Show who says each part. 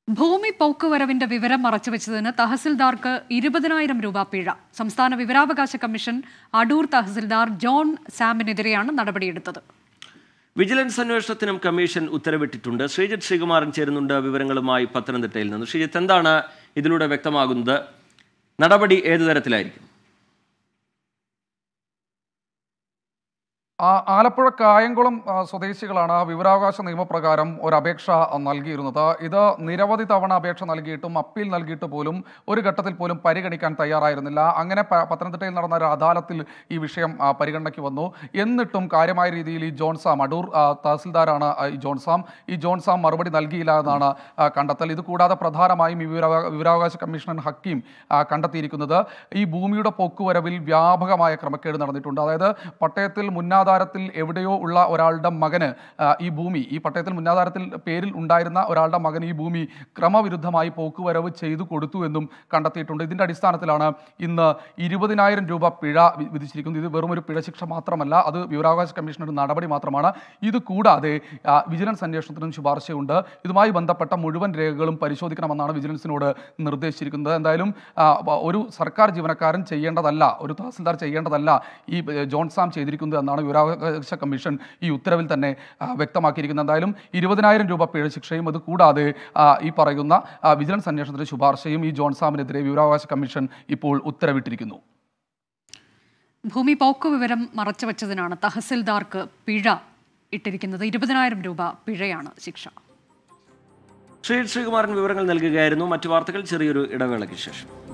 Speaker 1: ഭൂമി പോക്കുവരവിന്റെ വിവരം മറച്ചുവെച്ചതിന് തഹസിൽദാർക്ക് ഇരുപതിനായിരം രൂപ പിഴ സംസ്ഥാന വിവരാവകാശ കമ്മീഷൻ അടൂർ തഹസിൽദാർ ജോൺ സാമിനെതിരെയാണ് നടപടിയെടുത്തത്
Speaker 2: വിജിലൻസ് അന്വേഷണത്തിനും കമ്മീഷൻ ഉത്തരവിട്ടിട്ടുണ്ട് ശ്രീജിത്ത് ശ്രീകുമാരൻ ചേരുന്നുണ്ട് വിവരങ്ങളുമായി പത്തനംതിട്ടയിൽ നിന്ന് ശ്രീജിത്ത് എന്താണ് ഇതിലൂടെ വ്യക്തമാകുന്നത് നടപടി ഏതു തരത്തിലായിരിക്കും
Speaker 3: ആ, ആലപ്പുഴ കായംകുളം ആ, സ്വദേശികളാണ് വിവരാവകാശ നിയമപ്രകാരം ഒരു അപേക്ഷ ആ, നൽകിയിരുന്നത് ഇത് നിരവധി തവണ അപേക്ഷ നൽകിയിട്ടും അപ്പീൽ നൽകിയിട്ട് പോലും ഒരു ഘട്ടത്തിൽ പോലും പരിഗണിക്കാൻ തയ്യാറായിരുന്നില്ല അങ്ങനെ പ- പത്തനംതിട്ടയിൽ നടന്ന ഒരു അദാലത്തിൽ ഈ വിഷയം ആ, പരിഗണനയ്ക്ക് വന്നു എന്നിട്ടും കാര്യമായ രീതിയിൽ ഈ ജോൺസാം അടൂർ ആ, തഹസിൽദാരാണ് ആ, ഈ ജോൺസാം ഈ ജോൺസാം മറുപടി നൽകിയില്ല എന്നാണ് ആ, കണ്ടെത്തൽ ഇത് കൂടാതെ പ്രധാനമായും ഈ വിവരാവ- വിവരാവകാശ കമ്മീഷണർ ഹക്കീം ആ, കണ്ടെത്തിയിരിക്കുന്നത് ഈ ഭൂമിയുടെ പോക്കുവരവിൽ വ്യാപകമായ ക്രമക്കേട് നടന്നിട്ടുണ്ട് അതായത് പട്ടയത്തിൽ മുന്നാധാരത്തിൽ എവിടെയോ ഉള്ള ഒരാളുടെ മകന് ആ, ഈ ഭൂമി ഈ പട്ടയത്തിൽ മുന്നാധാരത്തിൽ പേരിൽ ഉണ്ടായിരുന്ന ഒരാളുടെ മകൻ ഈ ഭൂമി ക്രമവിരുദ്ധമായി പോക്കുവരവ് ചെയ്തു കൊടുത്തു എന്നും കണ്ടെത്തിയിട്ടുണ്ട് ഇതിന്റെ അടിസ്ഥാനത്തിലാണ് ഇന്ന് ഇരുപതിനായിരം രൂപ പിഴ വി- വിധിച്ചിരിക്കുന്നത് ഇത് വെറും ഒരു പിഴ ശിക്ഷ മാത്രമല്ല അത് വിവരാവകാശ കമ്മീഷണറുടെ നടപടി മാത്രമാണ് ഇത് കൂടാതെ ആ, വിജിലൻസ് അന്വേഷണത്തിനും ശുപാർശയുണ്ട് ഇതുമായി ബന്ധപ്പെട്ട മുഴുവൻ രേഖകളും പരിശോധിക്കണമെന്നാണ് വിജിലൻസിനോട് നിർദ്ദേശിച്ചിരിക്കുന്നത് എന്തായാലും ആ, വ- ഒരു സർക്കാർ ജീവനക്കാരൻ ചെയ്യേണ്ടതല്ല ഒരു തഹസിൽദാർ ചെയ്യേണ്ടതല്ല ഈ ഏ, ജോൺ സാം ചെയ്തിരിക്കുന്നത് എന്നാണ് വിവരാവകാശ കമ്മീഷൻ ഈ ഉത്തരവിൽ തന്നെ ആ, വ്യക്തമാക്കിയിരിക്കുന്നത് എന്തായാലും ഇരുപതിനായിരം രൂപ പിഴ ശിക്ഷയും അത് കൂടാതെ ആ, ഈ പറയുന്ന ആ, വിജിലൻസ് അന്വേഷണത്തിന്റെ ശുപാർശയും ഈ ജോൺ സാമിനെതിരെ വിവരാവകാശ കമ്മീഷൻ ഇപ്പോൾ ഉത്തരവിട്ടിരിക്കുന്നു
Speaker 1: ഭൂമി പോക്കുവിവരം മറച്ചുവെച്ചതിനാണ് തഹസിൽദാർക്ക് പിഴ ഇട്ടിരിക്കുന്നത് ഇരുപതിനായിരം രൂപ പിഴയാണ് ശിക്ഷ
Speaker 2: ശ്രീജിത്ത് ശ്രീകുമാരൻ വിവരങ്ങൾ നൽകുകയായിരുന്നു മറ്റു വാർത്തകൾ ചെറിയൊരു ഇടവേളയ്ക്ക് ശേഷം